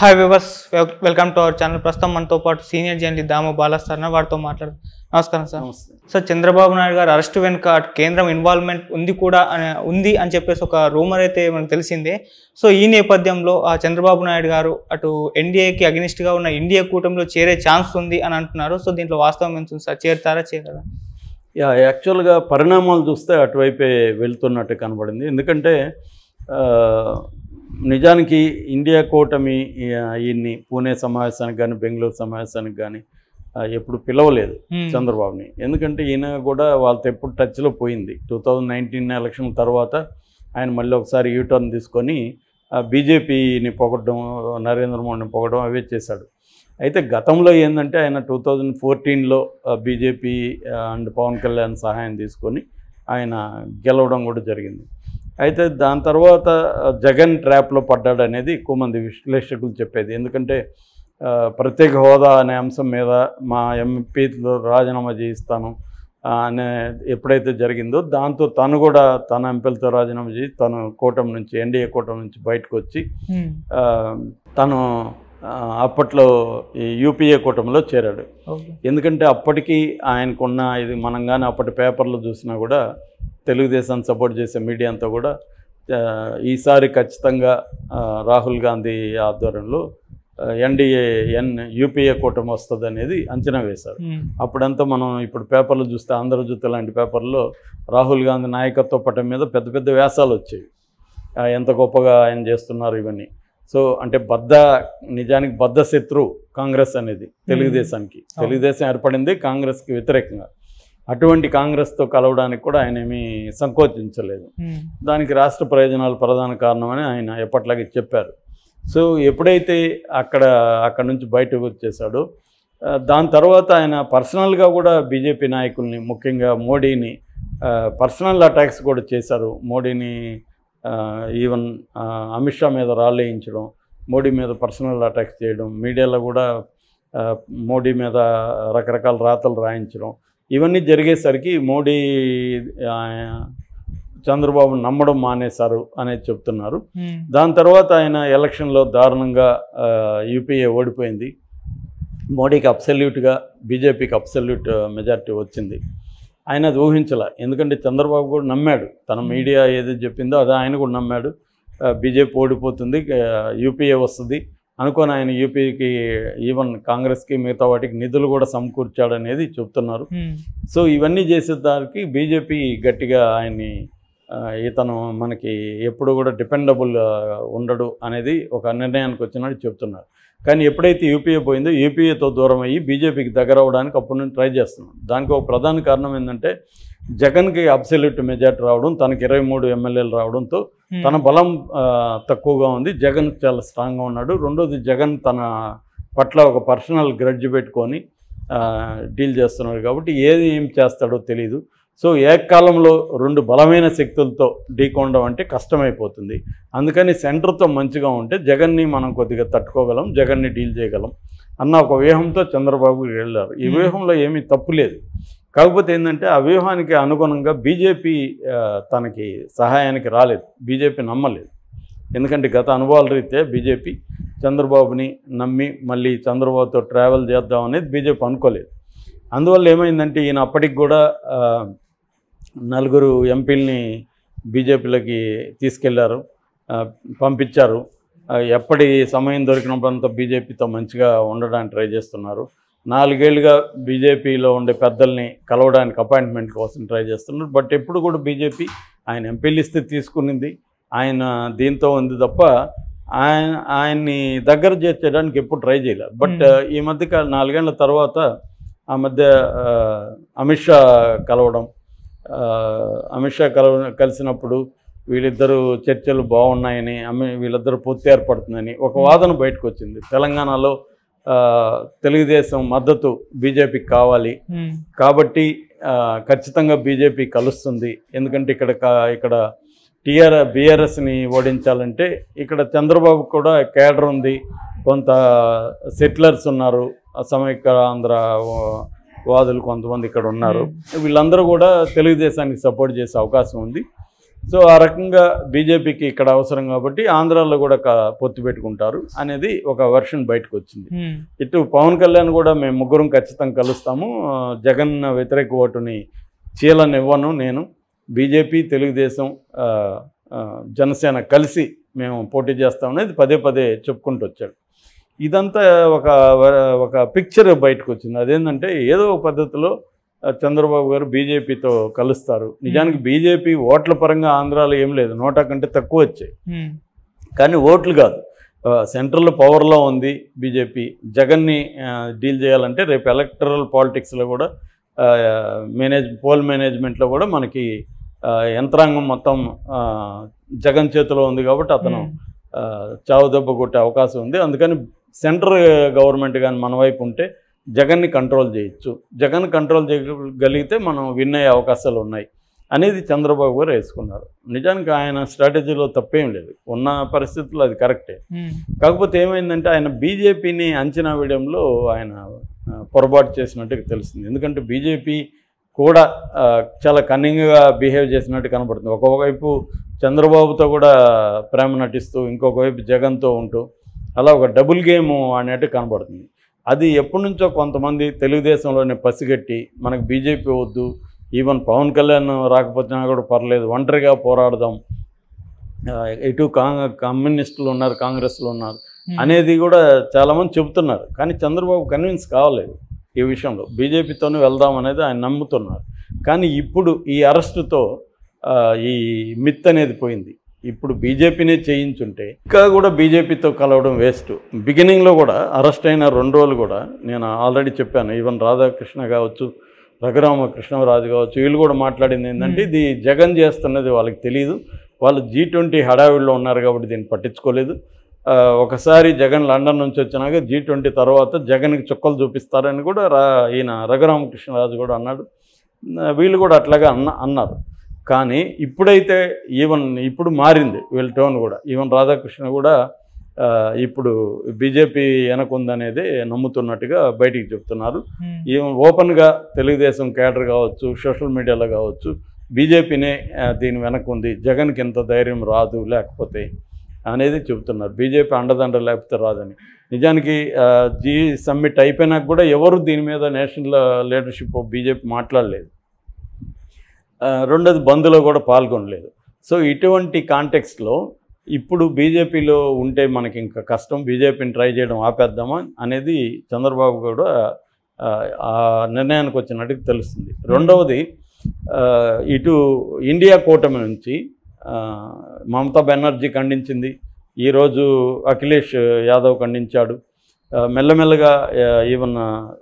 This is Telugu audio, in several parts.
Hi viewers welcome to our channel ప్రస్తుతం మనతో పాటు సీనియర్ జర్నలిస్ట్ దాము బాలస్తారన్న వారితో మాట్లాడు నమస్కారం సార్ నమస్తే సార్ చంద్రబాబు నాయుడు గారు అరెస్ట్ వెనుక అటు కేంద్రం ఇన్వాల్వ్మెంట్ ఉంది కూడా అని- ఉంది అని చెప్పేసి ఒక రూమర్ అయితే మనకు తెలిసిందే సో ఈ నేపథ్యంలో ఆ చంద్రబాబు నాయుడు గారు అటు ఎన్డీఏకి అగనిస్ట్గా ఉన్న ఇండియా కూటమిలో చేరే ఛాన్స్ ఉంది అని అంటున్నారు సో దీంట్లో వాస్తవం ఎంత ఉంది సార్ చేరుతారా చేరరా యా యాక్చువల్గా పరిణామాలు చూస్తే అటువైపే వెళ్తున్నట్టు కనబడింది ఎందుకంటే ఆ, నిజానికి ఇండియా కూటమి ఆ, ఈయన్ని పూణే సమావేశానికి కానీ బెంగళూరు సమావేశానికి కానీ ఆ, ఎప్పుడు పిలవలేదు Hmm. చంద్రబాబుని ఎందుకంటే ఈయన కూడా వాళ్ళతో ఎప్పుడు టచ్లో పోయింది టూ థౌజండ్ నైన్టీన్ ఎలక్షన్ తర్వాత ఆయన మళ్ళీ ఒకసారి యూటర్న్ తీసుకొని బీజేపీని పొగడడం నరేంద్ర మోడీని పొగడడం అవే చేశాడు అయితే గతంలో ఏంటంటే ఆయన టూ థౌజండ్ ఫోర్టీన్లో బీజేపీ అండ్ పవన్ కళ్యాణ్ సహాయం తీసుకొని ఆయన గెలవడం కూడా జరిగింది అయితే దాని తర్వాత ఆ, జగన్ ట్రాప్లో పడ్డాడు అనేది ఎక్కువ మంది విశ్లేషకులు చెప్పేది ఎందుకంటే ఆ, ప్రత్యేక హోదా అనే అంశం మీద మా ఎంపీలో రాజీనామా చేయిస్తాను ఆ, అనే ఎప్పుడైతే జరిగిందో దాంతో తను కూడా తన ఎంపీలతో రాజీనామా చేసి తను కూటమి నుంచి ఎన్డీఏ కూటమి నుంచి బయటకు వచ్చి Hmm. ఆ, తను ఆ, అప్పట్లో ఈ యూపీఏ కూటమిలో చేరాడు Okay. ఎందుకంటే అప్పటికి ఆయనకున్న ఇది మనం కానీ అప్పటి పేపర్లో చూసినా కూడా తెలుగుదేశాన్ని సపోర్ట్ చేసే మీడియా అంతా కూడా ఆ, ఈసారి ఖచ్చితంగా ఆ, రాహుల్ గాంధీ ఆధ్వర్యంలో ఎన్డీఏ ఎన్ యూపీఏ కూటమి వస్తుంది అనేది అంచనా వేశారు Hmm. అప్పుడంతా మనం ఇప్పుడు పేపర్లు చూస్తే ఆంధ్రజ్యోతి లాంటి పేపర్లో రాహుల్ గాంధీ నాయకత్వ పటం మీద పెద్ద పెద్ద వ్యాసాలు వచ్చేవి ఆ, ఎంత గొప్పగా ఆయన చేస్తున్నారు ఇవన్నీ సో అంటే బద్ద నిజానికి బద్ద శత్రు కాంగ్రెస్ అనేది తెలుగుదేశానికి తెలుగుదేశం ఏర్పడింది కాంగ్రెస్కి వ్యతిరేకంగా అటువంటి కాంగ్రెస్తో కలవడానికి కూడా ఆయన ఏమీ సంకోచించలేదు Hmm. దానికి రాష్ట్ర ప్రయోజనాలు ప్రధాన కారణమని ఆయన ఎప్పట్లాగే చెప్పారు సో ఎప్పుడైతే అక్కడ అక్కడ నుంచి బయటకు వచ్చేసాడో ఆ, దాని తర్వాత ఆయన పర్సనల్గా కూడా బీజేపీ నాయకుల్ని ముఖ్యంగా మోడీని పర్సనల్ అటాక్స్ కూడా చేశారు మోడీని ఆ, ఈవెన్ ఆ, అమిత్ షా మీద రాళ్ళేయించడం మోడీ మీద పర్సనల్ అటాక్స్ చేయడం మీడియాలో కూడా ఆ, మోడీ మీద రకరకాల రాతలు రాయించడం ఇవన్నీ జరిగేసరికి మోడీ ఆ, చంద్రబాబు నమ్మడం మానేశారు అనేది చెప్తున్నారు Hmm. దాని తర్వాత ఆయన ఎలక్షన్లో దారుణంగా ఆ, యూపీఏ ఓడిపోయింది మోడీకి అబ్సల్యూట్గా బీజేపీకి అబ్సల్యూట్ మెజారిటీ వచ్చింది ఆయన అది ఊహించలే ఎందుకంటే చంద్రబాబు కూడా నమ్మాడు తన మీడియా ఏది చెప్పిందో అది ఆయన కూడా నమ్మాడు ఆ, బీజేపీ ఓడిపోతుంది ఆ, యూపీఏ వస్తుంది అనుకొని ఆయన యూపీకి ఈవెన్ కాంగ్రెస్కి మిగతా వాటికి నిధులు కూడా సమకూర్చాడనేది చెప్తున్నారు Hmm. సో ఇవన్నీ చేసేదానికి బీజేపీ గట్టిగా ఆయన్ని ఆ, ఇతను మనకి ఎప్పుడు కూడా డిపెండబుల్ ఉండడు అనేది ఒక నిర్ణయానికి వచ్చినట్టు చెప్తున్నారు కానీ ఎప్పుడైతే యూపీఏ పోయిందో యూపీఏతో దూరం అయ్యి బీజేపీకి దగ్గర అవ్వడానికి అప్పటి నుంచి ట్రై చేస్తున్నాడు దానికి ఒక ప్రధాన కారణం ఏంటంటే జగన్కి అబ్సల్యూట్ మెజార్టీ రావడం తనకి ఇరవై మూడు ఎమ్మెల్యేలు రావడంతో Hmm. తన బలం ఆ, తక్కువగా ఉంది జగన్ చాలా స్ట్రాంగ్గా ఉన్నాడు రెండోది జగన్ తన పట్ల ఒక పర్సనల్ గ్రడ్జ్ పెట్టుకొని ఆ, డీల్ చేస్తున్నాడు కాబట్టి ఏది ఏం చేస్తాడో తెలియదు సో ఏకకాలంలో రెండు బలమైన శక్తులతో ఢీకొనడం అంటే కష్టమైపోతుంది అందుకని సెంటర్తో మంచిగా ఉంటే జగన్ని మనం కొద్దిగా తట్టుకోగలం జగన్ని డీల్ చేయగలం అన్న ఒక వ్యూహంతో చంద్రబాబు వెళ్ళారు ఈ Hmm. వ్యూహంలో ఏమీ తప్పు లేదు కాకపోతే ఏంటంటే ఆ వ్యూహానికి అనుగుణంగా బీజేపీ ఆ, తనకి సహాయానికి రాలేదు బీజేపీ నమ్మలేదు ఎందుకంటే గత అనుభవాల రీత్యా బీజేపీ చంద్రబాబుని నమ్మి మళ్ళీ చంద్రబాబుతో ట్రావెల్ చేద్దాం అనేది బీజేపీ అనుకోలేదు అందువల్ల ఏమైందంటే ఈయన అప్పటికి కూడా ఆ, నలుగురు ఎంపీల్ని బీజేపీలోకి తీసుకెళ్లారు ఆ, పంపించారు ఆ, ఎప్పటి సమయం దొరికినప్పుడంతా బీజేపీతో మంచిగా ఉండడానికి ట్రై చేస్తున్నారు నాలుగేళ్లుగా బీజేపీలో ఉండే పెద్దల్ని కలవడానికి అపాయింట్మెంట్ కోసం ట్రై చేస్తున్నారు బట్ ఎప్పుడు కూడా బీజేపీ ఆయన ఎంపీలు ఇస్తే తీసుకునింది ఆయన దీంతో ఉంది తప్ప ఆయన ఆయన్ని దగ్గర చేర్చడానికి ఎప్పుడు ట్రై చేయలేదు బట్ Hmm. ఈ మధ్య కాల నాలుగేళ్ల తర్వాత ఆ మధ్య ఆ, అమిత్ షా కలవడం ఆ, అమిత్ షా కలవ కలిసినప్పుడు వీళ్ళిద్దరూ చర్చలు బాగున్నాయని అమి వీళ్ళిద్దరూ పొత్తు ఏర్పడుతుందని ఒక వాదన బయటకు వచ్చింది తెలంగాణలో ఆ, తెలుగుదేశం మద్దతు బీజేపీకి కావాలి Hmm. కాబట్టి ఆ, ఖచ్చితంగా బీజేపీ కలుస్తుంది ఎందుకంటే ఇక్కడ కా- ఇక్కడ టీఆర్ బీఆర్ఎస్ని ఓడించాలంటే ఇక్కడ చంద్రబాబు కూడా కేడర్ ఉంది కొంత సెటిలర్స్ ఉన్నారు అసమైక్య ఆంధ్ర వా- వాదులు కొంతమంది ఇక్కడ ఉన్నారు వీళ్ళందరూ కూడా తెలుగుదేశానికి సపోర్ట్ చేసే అవకాశం ఉంది సో ఆ రకంగా బీజేపీకి ఇక్కడ అవసరం కాబట్టి ఆంధ్రాలో కూడా క- పొత్తు పెట్టుకుంటారు అనేది ఒక వెర్షన్ బయటకు వచ్చింది ఉమ్, ఇటు పవన్ కళ్యాణ్ కూడా మేము ముగ్గురం ఖచ్చితంగా కలుస్తాము ఆ, జగన్ వ్యతిరేక ఓటుని చీలనివ్వను నేను బీజేపీ తెలుగుదేశం ఆ, ఆ, జనసేన కలిసి మేము పోటీ చేస్తామనేది పదే పదే చెప్పుకుంటూ వచ్చాడు ఇదంతా ఒక ఒక పిక్చర్ బయటకు వచ్చింది అదేంటంటే ఏదో ఒక పద్ధతిలో ఆ, చంద్రబాబు గారు బీజేపీతో కలుస్తారు నిజానికి బీజేపీ ఓట్ల పరంగా ఆంధ్రాలో ఏం లేదు నోటా కంటే తక్కువ వచ్చాయి ఉమ్, కానీ ఓట్లు కాదు ఆ, సెంట్రల్ పవర్లో ఉంది బీజేపీ జగన్ని ఆ, డీల్ చేయాలంటే రేపు ఎలక్టరల్ పాలిటిక్స్లో కూడా ఆ, మేనేజ్ పోల్ మేనేజ్మెంట్లో కూడా మనకి ఆ, యంత్రాంగం మొత్తం ఆ, జగన్ చేతిలో ఉంది కాబట్టి అతను ఉమ్, ఆ, చావు దెబ్బ కొట్టే అవకాశం ఉంది అందుకని సెంట్రల్ గవర్నమెంట్ కానీ మన వైపు ఉంటే జగన్ని కంట్రోల్ చేయొచ్చు జగన్ కంట్రోల్ చేయగలిగితే మనం విన్ అయ్యే అవకాశాలు ఉన్నాయి అనేది చంద్రబాబు గారు వేసుకున్నారు నిజానికి ఆయన స్ట్రాటజీలో తప్పేం లేదు ఉన్న పరిస్థితుల్లో అది కరెక్టే ఉమ్, కాకపోతే ఏమైందంటే ఆయన బీజేపీని అంచనా వేయడంలో ఆయన ఆ, పొరపాటు చేసినట్టుగా తెలుస్తుంది ఎందుకంటే బీజేపీ కూడా ఆ, చాలా కన్నింగ్గా బిహేవ్ చేసినట్టు కనపడుతుంది ఒకవైపు చంద్రబాబుతో కూడా ప్రేమ నటిస్తూ ఇంకొక వైపు జగన్తో ఉంటూ అలా ఒక డబుల్ గేమ్ ఆడినట్టు కనపడుతుంది అది ఎప్పటి నుంచో కొంతమంది తెలుగుదేశంలోనే పసిగట్టి మనకు బీజేపీ వద్దు ఈవెన్ పవన్ కళ్యాణ్ రాకపోతున్నా కూడా పర్లేదు ఒంటరిగా పోరాడదాం ఆ, ఇటు కాంగ్ కమ్యూనిస్టులు ఉన్నారు కాంగ్రెస్లో ఉన్నారు ఉమ్, అనేది కూడా చాలామంది చెబుతున్నారు కానీ చంద్రబాబు కన్విన్స్ కావలేదు ఈ విషయంలో బీజేపీతోనే వెళ్దాం అనేది ఆయన నమ్ముతున్నారు కానీ ఇప్పుడు ఈ అరెస్టుతో ఆ, ఈ మిత్ అనేది పోయింది ఇప్పుడు బీజేపీనే చేయించుంటే ఇంకా కూడా బీజేపీతో కలవడం వేస్ట్ బిగినింగ్లో కూడా అరెస్ట్ అయిన రెండు రోజులు కూడా నేను ఆల్రెడీ చెప్పాను ఈవెన్ రాధాకృష్ణ కావచ్చు రఘురామ కృష్ణరాజు కావచ్చు వీళ్ళు కూడా మాట్లాడింది ఏంటంటే ఇది జగన్ చేస్తున్నది వాళ్ళకి తెలియదు వాళ్ళు జీ ట్వంటీ హడావిడిలో ఉన్నారు కాబట్టి దీన్ని పట్టించుకోలేదు ఆ, ఒకసారి జగన్ లండన్ నుంచి వచ్చినాక జీ ట్వంటీ తర్వాత జగన్కి చుక్కలు చూపిస్తారని కూడా రా ఈయన రఘురామకృష్ణరాజు కూడా అన్నాడు ఆ, వీళ్ళు కూడా అట్లాగే అన్న అన్నారు కానీ ఇప్పుడైతే ఈవెన్ ఇప్పుడు మారింది వీళ్ళ టోన్ కూడా ఈవెన్ రాధాకృష్ణ కూడా ఆ, ఇప్పుడు బీజేపీ వెనకుందనేది నమ్ముతున్నట్టుగా బయటికి చెప్తున్నారు ఉమ్, ఈవెన్ ఓపెన్గా తెలుగుదేశం కేడర్ కావచ్చు సోషల్ మీడియాలో కావచ్చు బీజేపీనే ఆ, దీని వెనక ఉంది జగన్కి ఇంత ధైర్యం రాదు లేకపోతే అనేది చెబుతున్నారు బీజేపీ అండదండ లేకపోతే రాదని నిజానికి ఆ, జీ సమ్మిట్ అయిపోయినాక కూడా ఎవరు దీని మీద నేషనల్ లీడర్షిప్ బీజేపీ మాట్లాడలేదు ఆ, రెండోది బంద్లో కూడా పాల్గొనలేదు సో ఇటువంటి కాంటెక్స్ట్లో ఇప్పుడు బీజేపీలో ఉంటే మనకి ఇంకా కష్టం బీజేపీని ట్రై చేయడం ఆపేద్దామా అనేది చంద్రబాబు కూడా ఆ, ఆ నిర్ణయానికి వచ్చినట్టుగా తెలుస్తుంది రెండవది ఆ, ఇటు ఇండియా కూటమి నుంచి ఆ, మమతా బెనర్జీ ఖండించింది ఈరోజు అఖిలేష్ యాదవ్ ఖండించాడు ఆ, మెల్లమెల్లగా ఆ, ఈవెన్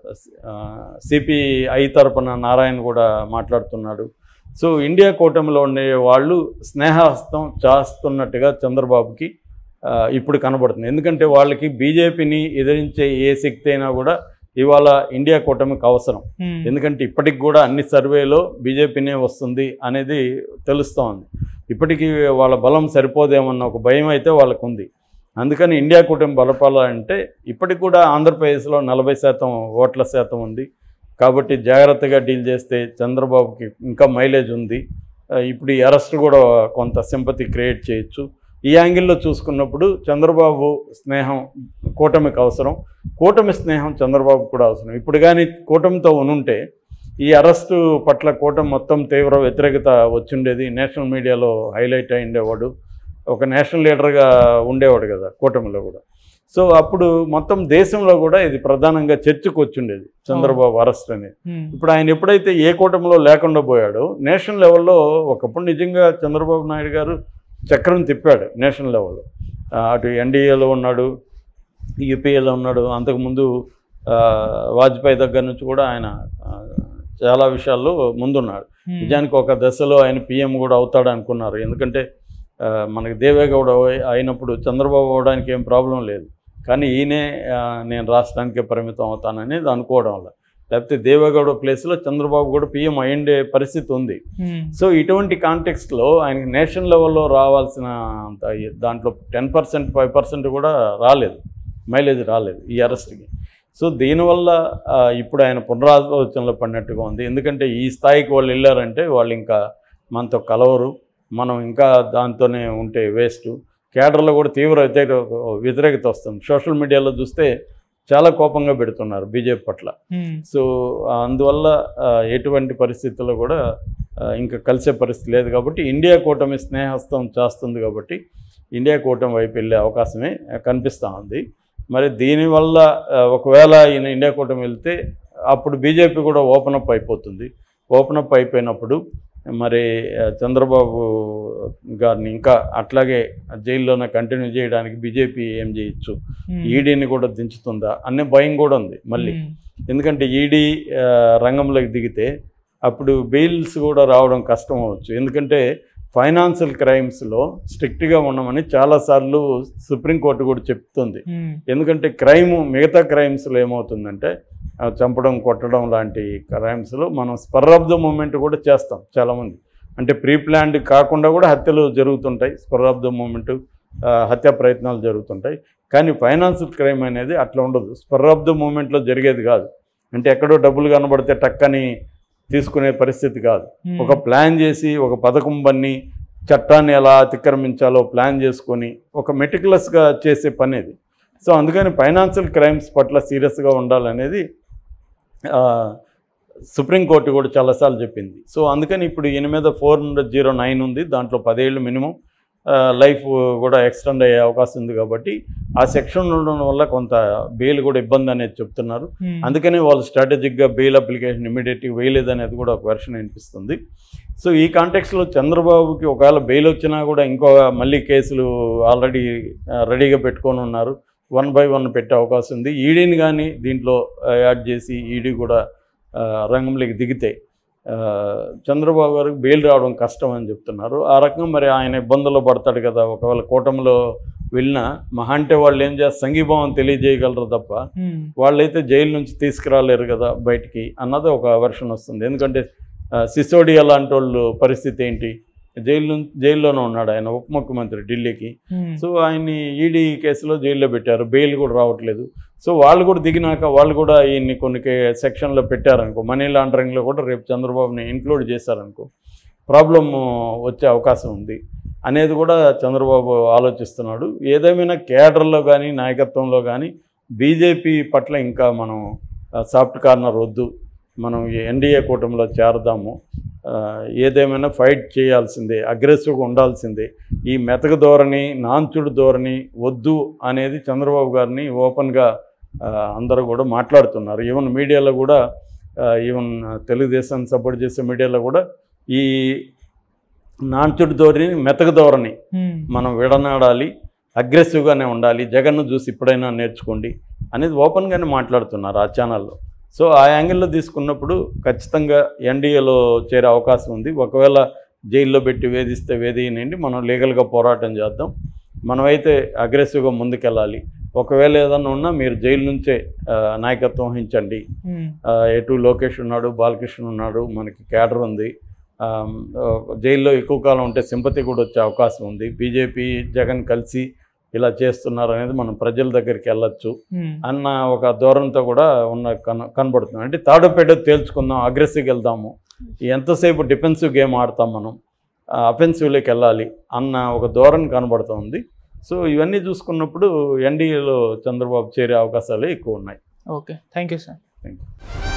సిపిఐ తరపున నారాయణ కూడా మాట్లాడుతున్నాడు సో ఇండియా కూటమిలో ఉండే వాళ్ళు స్నేహహస్తం చేస్తున్నట్టుగా చంద్రబాబుకి ఆ, ఇప్పుడు కనబడుతుంది ఎందుకంటే వాళ్ళకి బీజేపీని ఎదిరించే ఏ శక్తి అయినా కూడా ఇవాళ ఇండియా కూటమికి అవసరం ఉమ్, ఎందుకంటే ఇప్పటికి కూడా అన్ని సర్వేలో బీజేపీనే వస్తుంది అనేది తెలుస్తోంది ఇప్పటికీ వాళ్ళ బలం సరిపోదేమన్న ఒక భయం అయితే వాళ్ళకు ఉంది అందుకని ఇండియా కూటమి బలపాలంటే ఇప్పటికి కూడా ఆంధ్రప్రదేశ్లో నలభై శాతం ఓట్ల శాతం ఉంది కాబట్టి జాగ్రత్తగా డీల్ చేస్తే చంద్రబాబుకి ఇంకా మైలేజ్ ఉంది ఆ, ఇప్పుడు ఈ అరెస్ట్ కూడా కొంత సింపతి క్రియేట్ చేయొచ్చు ఈ యాంగిల్లో చూసుకున్నప్పుడు చంద్రబాబు స్నేహం కూటమికి అవసరం కూటమి స్నేహం చంద్రబాబు కూడా అవసరం ఇప్పుడు కానీ కూటమితో ఉనుంటే ఈ అరెస్టు పట్ల కూటమి మొత్తం తీవ్ర వ్యతిరేకత వచ్చిండేది నేషనల్ మీడియాలో హైలైట్ అయి ఉండేవాడు ఒక నేషనల్ లీడర్గా ఉండేవాడు కదా కూటమిలో కూడా సో అప్పుడు మొత్తం దేశంలో కూడా ఇది ప్రధానంగా చర్చకు వచ్చిండేది చంద్రబాబు అరెస్ట్ అనేది ఉమ్, ఇప్పుడు ఆయన ఎప్పుడైతే ఏ కూటమిలో లేకుండా పోయాడో నేషనల్ లెవెల్లో ఒకప్పుడు నిజంగా చంద్రబాబు నాయుడు గారు చక్రం తిప్పాడు నేషనల్ లెవెల్లో ఆ, అటు ఎన్డీఏలో ఉన్నాడు యూపీఏలో ఉన్నాడు అంతకుముందు ఆ, వాజ్పేయి దగ్గర నుంచి కూడా ఆయన ఆ, చాలా విషయాల్లో ముందున్నాడు ఉమ్, నిజానికి ఒక దశలో ఆయన పిఎం కూడా అవుతాడు అనుకున్నారు ఎందుకంటే ఆ, మనకి దేవేగౌడ అయి- అయినప్పుడు చంద్రబాబు అవడానికి ఏం ప్రాబ్లం లేదు కానీ ఈయనే ఆ, నేను రాష్ట్రానికే పరిమితం అవుతాననేది అనుకోవడం వల్ల లేకపోతే దేవేగౌడ ప్లేస్లో చంద్రబాబు కూడా పిఎం అయ్యిండే పరిస్థితి ఉంది ఉమ్, సో ఇటువంటి కాంటెక్స్ట్లో ఆయనకి నేషనల్ లెవెల్లో రావాల్సిన అంత దాంట్లో టెన్ పర్సెంట్ ఫైవ్ పర్సెంట్ కూడా రాలేదు మైలేజ్ రాలేదు ఈ అరెస్ట్కి సో దీనివల్ల ఆ, ఇప్పుడు ఆయన పునరాలోచనలో పడినట్టుగా ఉంది ఎందుకంటే ఈ స్థాయికి వాళ్ళు వెళ్ళారంటే వాళ్ళు ఇంకా మనతో కలవరు మనం ఇంకా దాంతోనే ఉంటే వేస్ట్ కేడర్లో కూడా తీవ్ర వ్యతిరేక వ్యతిరేకత వస్తుంది సోషల్ మీడియాలో చూస్తే చాలా కోపంగా పెడుతున్నారు బీజేపీ పట్ల ఉమ్, సో అందువల్ల ఆ, ఎటువంటి పరిస్థితుల్లో కూడా ఆ, ఇంకా కలిసే పరిస్థితి లేదు కాబట్టి ఇండియా కూటమి స్నేహస్తం చేస్తుంది కాబట్టి ఇండియా కూటమి వైపు వెళ్ళే అవకాశమే కనిపిస్తూ ఉంది మరి దీనివల్ల ఆ, ఒకవేళ ఈయన ఇండియా కూటమి వెళ్తే అప్పుడు బీజేపీ కూడా ఓపెన్ అప్ అయిపోతుంది ఓపెన్ అప్ అయిపోయినప్పుడు మరి ఆ, చంద్రబాబు గారిని ఇంకా అట్లాగే జైల్లోనే కంటిన్యూ చేయడానికి బీజేపీ ఏం చేయొచ్చు ఉమ్, ఈడీని కూడా దించుతుందా అనే భయం కూడా ఉంది మళ్ళీ ఉమ్, ఎందుకంటే ఈడీ ఆ, రంగంలోకి దిగితే అప్పుడు బెయిల్స్ కూడా రావడం కష్టం అవ్వచ్చు ఎందుకంటే ఫైనాన్షియల్ క్రైమ్స్లో స్ట్రిక్ట్గా ఉండమని చాలాసార్లు సుప్రీంకోర్టు కూడా చెప్తుంది ఉమ్, ఎందుకంటే క్రైమ్ మిగతా క్రైమ్స్లో ఏమవుతుందంటే ఆ, చంపడం కొట్టడం లాంటి క్రైమ్స్లో మనం స్పర్ ఆఫ్ ద మూమెంట్ కూడా చేస్తాం చాలామంది అంటే ప్రీ ప్లాన్డ్ కాకుండా కూడా హత్యలు జరుగుతుంటాయి స్పర్ ఆఫ్ ద మూమెంట్ హత్యా ప్రయత్నాలు జరుగుతుంటాయి కానీ ఫైనాన్షియల్ క్రైమ్ అనేది అట్లా ఉండదు స్పర్ ఆఫ్ ద మూమెంట్లో జరిగేది కాదు అంటే ఎక్కడో డబ్బులు కనబడితే టక్కని తీసుకునే పరిస్థితి కాదు ఉమ్, ఒక ప్లాన్ చేసి ఒక పథకం బన్ని చట్టాన్ని ఎలా అతిక్రమించాలో ప్లాన్ చేసుకొని ఒక మెటికులస్గా చేసే పని ఇది సో అందుకని ఫైనాన్షియల్ క్రైమ్స్ పట్ల సీరియస్గా ఉండాలనేది ఆ, సుప్రీంకోర్టు కూడా చాలాసార్లు చెప్పింది సో అందుకని ఇప్పుడు ఈయన మీద ఫోర్ హండ్రెడ్ జీరో నైన్ ఉంది దాంట్లో పదేళ్ళు మినిమం లైఫ్ కూడా ఎక్స్టెండ్ అయ్యే అవకాశం ఉంది కాబట్టి ఆ సెక్షన్ ఉండడం వల్ల కొంత బెయిల్ కూడా ఇబ్బంది అనేది చెప్తున్నారు ఉమ్, అందుకనే వాళ్ళు స్ట్రాటజిక్గా బెయిల్ అప్లికేషన్ ఇమీడియట్గా వేయలేదు అనేది కూడా ఒక వెర్షన్ అనిపిస్తుంది సో ఈ కాంటెక్స్లో చంద్రబాబుకి ఒకవేళ బెయిల్ వచ్చినా కూడా ఇంకో మళ్ళీ కేసులు ఆల్రెడీ రెడీగా పెట్టుకొని ఉన్నారు వన్ బై వన్ పెట్టే అవకాశం ఉంది ఈడీని కానీ దీంట్లో ఆ, యాడ్ చేసి ఈడీ కూడా ఆ, రంగంలోకి దిగితే ఆ, చంద్రబాబు గారికి బెయిల్ రావడం కష్టం అని చెప్తున్నారు ఆ రకంగా మరి ఆయన ఇబ్బందుల్లో పడతాడు కదా ఒకవేళ కూటమిలో వెళ్ళినా మహా అంటే వాళ్ళు ఏం చేస్తారు సంఘీభావం తెలియజేయగలరు తప్ప ఉమ్, వాళ్ళైతే జైలు నుంచి తీసుకురాలేరు కదా బయటికి అన్నది ఒక వెర్షన్ వస్తుంది ఎందుకంటే ఆ, సిసోడియా లాంటి వాళ్ళు పరిస్థితి ఏంటి జైలు నుంచి జైల్లోనే ఉన్నాడు ఆయన ఉప ముఖ్యమంత్రి ఢిల్లీకి ఉమ్, సో ఆయన్ని ఈడీ కేసులో జైల్లో పెట్టారు బెయిల్ కూడా రావట్లేదు సో వాళ్ళు కూడా దిగినాక వాళ్ళు కూడా ఈయన్ని కొన్ని కే- సెక్షన్లో పెట్టారనుకో మనీ లాండరింగ్లో కూడా రేపు చంద్రబాబుని ఇంక్లూడ్ చేశారనుకో ప్రాబ్లం వచ్చే అవకాశం ఉంది అనేది కూడా చంద్రబాబు ఆలోచిస్తున్నాడు ఏదేమైనా కేడర్లో కానీ నాయకత్వంలో కానీ బీజేపీ పట్ల ఇంకా మనం ఆ, సాఫ్ట్ కార్నర్ వద్దు మనం ఈ ఎన్డీఏ కూటమిలో చేరదాము ఆ, ఏదేమైనా ఫైట్ చేయాల్సిందే అగ్రెసివ్గా ఉండాల్సిందే ఈ మెతక ధోరణి నాంచుడు ధోరణి వద్దు అనేది చంద్రబాబు గారిని ఓపెన్గా ఆ, అందరూ కూడా మాట్లాడుతున్నారు ఈవెన్ మీడియాలో కూడా ఆ, ఈవెన్ తెలుగుదేశం సపోర్ట్ చేసే మీడియాలో కూడా ఈ నాంచుడు ధోరణి మెతక ధోరణి ఉమ్, మనం విడనాడాలి అగ్రెసివ్గానే ఉండాలి జగన్ను చూసి ఇప్పుడైనా నేర్చుకోండి అనేది ఓపెన్గానే మాట్లాడుతున్నారు ఆ ఛానల్లో సో ఆ యాంగిల్లో తీసుకున్నప్పుడు ఖచ్చితంగా ఎన్డీఏలో చేరే అవకాశం ఉంది ఒకవేళ జైల్లో పెట్టి వేధిస్తే వేధియనండి మనం లీగల్గా పోరాటం చేద్దాం మనమైతే అగ్రెసివ్గా ముందుకెళ్ళాలి ఒకవేళ ఏదన్నా ఉన్నా మీరు జైలు నుంచే ఆ, నాయకత్వం వహించండి ఉమ్, ఆ, ఎటు లోకేష్ ఉన్నాడు బాలకృష్ణ ఉన్నాడు మనకి క్యాడర్ ఉంది ఆ, జైల్లో ఎక్కువ కాలం ఉంటే సింపతి కూడా వచ్చే అవకాశం ఉంది బీజేపీ జగన్ కలిసి ఇలా చేస్తున్నారు అనేది మనం ప్రజల దగ్గరికి వెళ్ళొచ్చు ఉమ్, అన్న ఒక ధోరణితో కూడా ఉన్న కన కనబడుతుంది అంటే తాడుపేట తేల్చుకుందాం అగ్రెసివ్గా వెళ్దాము ఎంతసేపు డిఫెన్సివ్ గేమ్ ఆడతాం మనం అఫెన్సివ్లోకి వెళ్ళాలి అన్న ఒక ధోరణి కనబడుతుంది సో ఇవన్నీ చూసుకున్నప్పుడు ఎన్డీఏలో చంద్రబాబు చేరే అవకాశాలే ఎక్కువ ఉన్నాయి okay thank you sir thank you